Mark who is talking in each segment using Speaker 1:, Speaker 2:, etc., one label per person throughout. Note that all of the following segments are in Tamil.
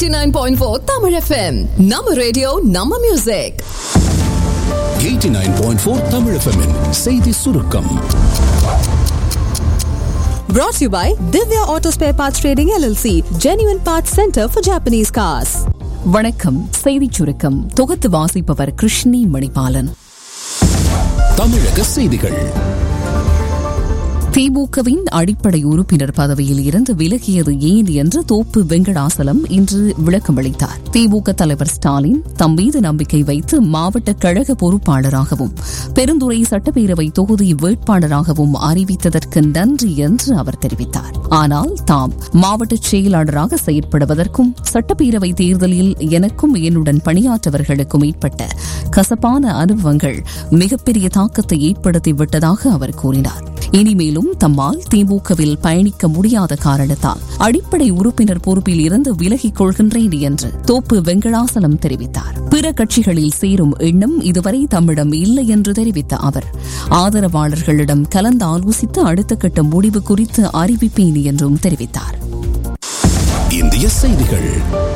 Speaker 1: 89.4 Tamil FM நம்ம ரேடியோ நம்ம மியூசிக்
Speaker 2: 89.4 தமிழ் FM -இன் செய்தி சுருக்கம்
Speaker 1: brought to you by Divya Auto Spare Parts Trading LLC Genuine Parts Center for Japanese Cars
Speaker 3: வணக்கம் செய்திச் சுருக்கம் தொகுத்து வாசிப்பவர் கிருஷ்ணி மணிபாலன்
Speaker 2: தமிழக செய்திகள்
Speaker 3: திமுகவின் அடிப்படை உறுப்பினர் பதவியில் இருந்து விலகியது ஏன் என்று தோப்பு வெங்கடாசலம் இன்று விளக்கமளித்தார் திமுக தலைவர் ஸ்டாலின் தம் மீது நம்பிக்கை வைத்து மாவட்ட கழக பொறுப்பாளராகவும் பெருந்துறை சட்டப்பேரவை தொகுதி வேட்பாளராகவும் அறிவித்ததற்கு நன்றி என்று அவர் தெரிவித்தார் ஆனால் தாம் மாவட்ட செயலாளராக செயற்படுவதற்கும் சட்டப்பேரவை தேர்தலில் எனக்கும் என்னுடன் பணியாற்றவர்களுக்கும் ஏற்பட்ட கசப்பான அனுபவங்கள் மிகப்பெரிய தாக்கத்தை ஏற்படுத்திவிட்டதாக அவர் கூறினார் இனிமேலும் தம்மால் திமுகவில் பயணிக்க முடியாத காரணத்தால் அடிப்படை உறுப்பினர் பொறுப்பில் இருந்து விலகிக் கொள்கின்றேன் என்று தோப்பு வெங்கடாசலம் தெரிவித்தார் பிற கட்சிகளில் சேரும் எண்ணம் இதுவரை தம்மிடம் இல்லை என்று தெரிவித்த அவர் ஆதரவாளர்களிடம் கலந்து ஆலோசித்து அடுத்த கட்ட முடிவு குறித்து அறிவிப்பேன் என்றும் தெரிவித்தார்
Speaker 2: இந்திய செய்திகள்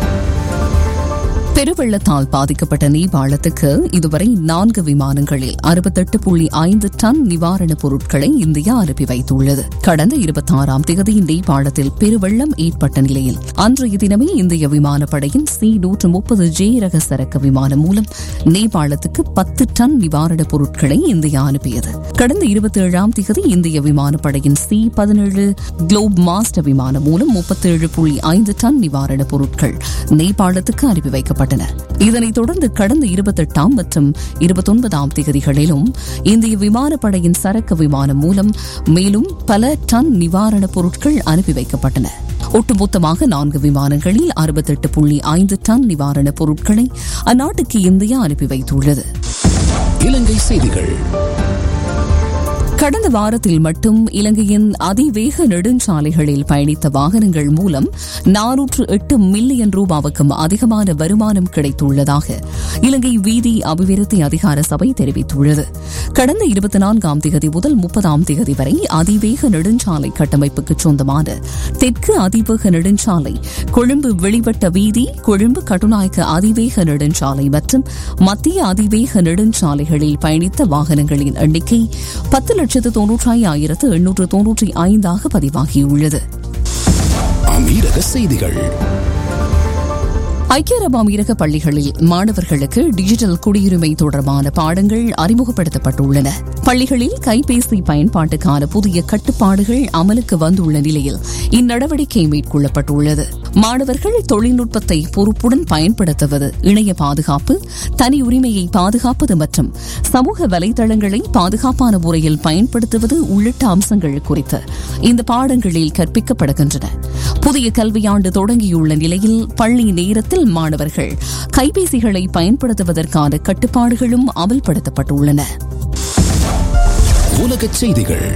Speaker 3: பெருவெள்ளத்தால் பாதிக்கப்பட்ட நேபாளத்துக்கு இதுவரை நான்கு விமானங்களில் அறுபத்தெட்டு புள்ளி ஐந்து டன் நிவாரணப் பொருட்களை இந்தியா அனுப்பி வைத்துள்ளது கடந்த இருபத்தி ஆறாம் தேதி நேபாளத்தில் பெருவெள்ளம் ஏற்பட்ட நிலையில் அன்றைய தினமே இந்திய விமானப்படையின் சி நூற்று முப்பது ஜே ரக சரக்கு விமானம் மூலம் நேபாளத்துக்கு பத்து டன் நிவாரணப் பொருட்களை இந்தியா அனுப்பியது கடந்த இருபத்தி ஏழாம் தேதி இந்திய விமானப்படையின் சி பதினேழு குளோப் மாஸ்டர் விமானம் மூலம் முப்பத்தேழு புள்ளி ஐந்து டன் நிவாரணப் பொருட்கள் நேபாளத்துக்கு அனுப்பி வைக்கப்பட்டன இதனைத் தொடர்ந்து கடந்த இருபத்தெட்டாம் மற்றும் இருபத்தொன்பதாம் தேதிகளிலும் இந்திய விமானப்படையின் சரக்கு விமானம் மூலம் மேலும் பல டன் நிவாரணப் பொருட்கள் அனுப்பி வைக்கப்பட்டன ஒட்டுமொத்தமாக நான்கு விமானங்களில் அறுபத்தெட்டு புள்ளி ஐந்து டன் நிவாரணப் பொருட்களை அந்நாட்டுக்கு இந்தியா அனுப்பி வைத்துள்ளது
Speaker 2: இலங்கை செய்திகள்
Speaker 3: கடந்த வாரத்தில் மட்டும் இலங்கையின் அதிவேக நெடுஞ்சாலைகளில் பயணித்த வாகனங்கள் மூலம் நானூற்று எட்டு மில்லியன் ரூபாவுக்கும் அதிகமான வருமானம் கிடைத்துள்ளதாக இலங்கை வீதி அபிவிருத்தி அதிகார சபை தெரிவித்துள்ளது கடந்த இருபத்தி நான்காம் திகதி முதல் முப்பதாம் திகதி வரை அதிவேக நெடுஞ்சாலை கட்டமைப்புக்கு சொந்தமான தெற்கு அதிவேக நெடுஞ்சாலை கொழும்பு வெளிவட்ட வீதி கொழும்பு கட்டுநாயக்க அதிவேக நெடுஞ்சாலை மற்றும் மத்திய அதிவேக நெடுஞ்சாலைகளில் பயணித்த வாகனங்களின் எண்ணிக்கை பத்து லட்சத்து தொன்னூற்றி ஆயிரத்து எண்ணூற்று தொன்னூற்றி ஐந்தாக பதிவாகியுள்ளது
Speaker 2: அமீரக செய்திகள்
Speaker 3: ஐக்கிய அரபு அமீரக பள்ளிகளில் மாணவர்களுக்கு டிஜிட்டல் குடியுரிமை தொடர்பான பாடங்கள் அறிமுகப்படுத்தப்பட்டுள்ளன பள்ளிகளில் கைபேசி பயன்பாட்டுக்கான புதிய கட்டுப்பாடுகள் அமலுக்கு வந்துள்ள நிலையில் இந்நடவடிக்கை மேற்கொள்ளப்பட்டுள்ளது மாணவர்கள் தொழில்நுட்பத்தை பொறுப்புடன் பயன்படுத்துவது இணைய பாதுகாப்பு தனி உரிமையை பாதுகாப்பது மற்றும் சமூக வலைதளங்களை பாதுகாப்பான முறையில் பயன்படுத்துவது உள்ளிட்ட அம்சங்கள் குறித்து இந்த பாடங்களில் கற்பிக்கப்படுகின்றன புதிய கல்வியாண்டு தொடங்கியுள்ள நிலையில் பள்ளி நேரத்தில் மாணவர்கள் கைபேசிகளை பயன்படுத்துவதற்கான கட்டுப்பாடுகளும் அமல்படுத்தப்பட்டுள்ளன
Speaker 2: உலகச் செய்திகள்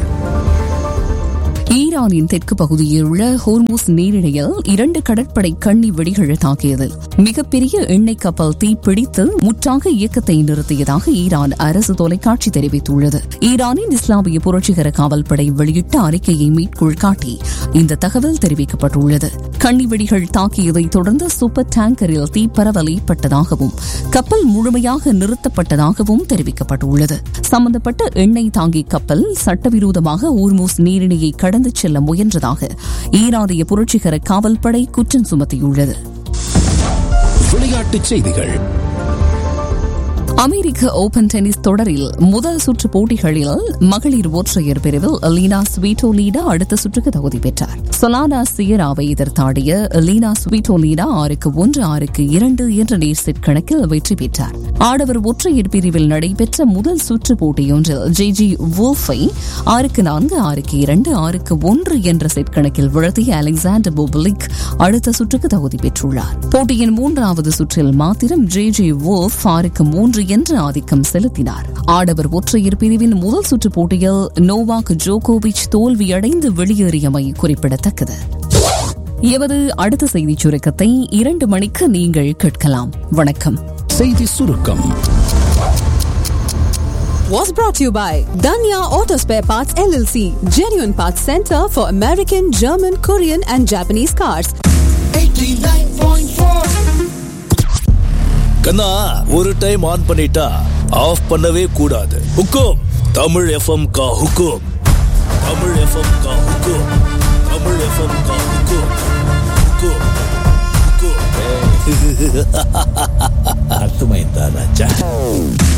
Speaker 3: ஈரானின் தெற்கு பகுதியில் உள்ள ஹோர்மூஸ் நீரிணையில் இரண்டு கடற்படை கண்ணி வெடிகள் தாக்கியதில் மிகப்பெரிய எண்ணெய் கப்பல் தீப்பிடித்து முற்றாக இயக்கத்தை நிறுத்தியதாக ஈரான் அரசு தொலைக்காட்சி தெரிவித்துள்ளது ஈரானின் இஸ்லாமிய புரட்சிகர காவல்படை வெளியிட்ட அறிக்கையை மேற்கோள் காட்டி இந்த தகவல் தெரிவிக்கப்பட்டுள்ளது கண்ணி வெடிகள் தாக்கியதை தொடர்ந்து சூப்பர் டேங்கரில் தீப்பரவல் ஏற்பட்டதாகவும் கப்பல் முழுமையாக நிறுத்தப்பட்டதாகவும் தெரிவிக்கப்பட்டுள்ளது சம்பந்தப்பட்ட எண்ணெய் தாங்கி கப்பல் சட்டவிரோதமாக ஊர்மூஸ் நீரிணையை கடந்து செல்ல முயன்றதாக ஈரானிய புரட்சிகர காவல்படை குற்றம் சுமத்தியுள்ளது
Speaker 2: விளையாட்டுச் செய்திகள்
Speaker 3: அமெரிக்க ஓபன் டென்னிஸ் தொடரில் முதல் சுற்று போட்டிகளில் மகளிர் ஒற்றையர் பிரிவில் லீனா ஸ்வீட்டோலீனா அடுத்த சுற்றுக்கு தகுதி பெற்றார் சொலானா சியராவை எதிர்த்தாடிய லீனா ஸ்வீட்டோலீனா ஆறுக்கு ஒன்று ஆறுக்கு இரண்டு என்ற நேர் செட் கணக்கில் வெற்றி பெற்றார் ஆடவர் ஒற்றையர் பிரிவில் நடைபெற்ற முதல் சுற்று போட்டியொன்றில் ஜே ஜி வோல்ஃபை ஆறுக்கு நான்கு ஆறுக்கு இரண்டு ஆறுக்கு ஒன்று என்ற செட் கணக்கில் வீழ்த்திய அலெக்சாண்டர் போபலிக் அடுத்த சுற்றுக்கு தகுதி பெற்றுள்ளார் போட்டியின் மூன்றாவது சுற்றில் மாத்திரம் ஜே ஜே வோல்ஃப் ஆறுக்கு மூன்று என்ற ஆதிக்கம் செலுத்தினார் ஆடவர் ஒற்றையர் பிரிவின் முதல் சுற்று போட்டியில் நோவாக் ஜோகோவிச் தோல்வியடைந்து வெளியேறியமை குறிப்பிடத்தக்கது எமது அடுத்த செய்திச் சுருக்கத்தை இரண்டு மணிக்கு நீங்கள் கேட்கலாம் வணக்கம்
Speaker 2: செய்தி சுருக்கம்
Speaker 1: was brought to you by Danya Auto Spare Parts LLC, genuine parts center for American, German, Korean, and Japanese cars.
Speaker 4: கண்ணா ஒரு டைம் ஆன் பண்ணிட்டா ஆஃப் பண்ணவே கூடாது ஹுக்கும் தமிழ் எஃப்எம் கா ஹுக்கும் தமிழ் எஃப்எம் கா ஹுக்கும் தமிழ் எஃப்எம் கா ஹுக்கும் ஹுக்கும் ஹுக்கும் அர்த்தமைந்தா ராஜா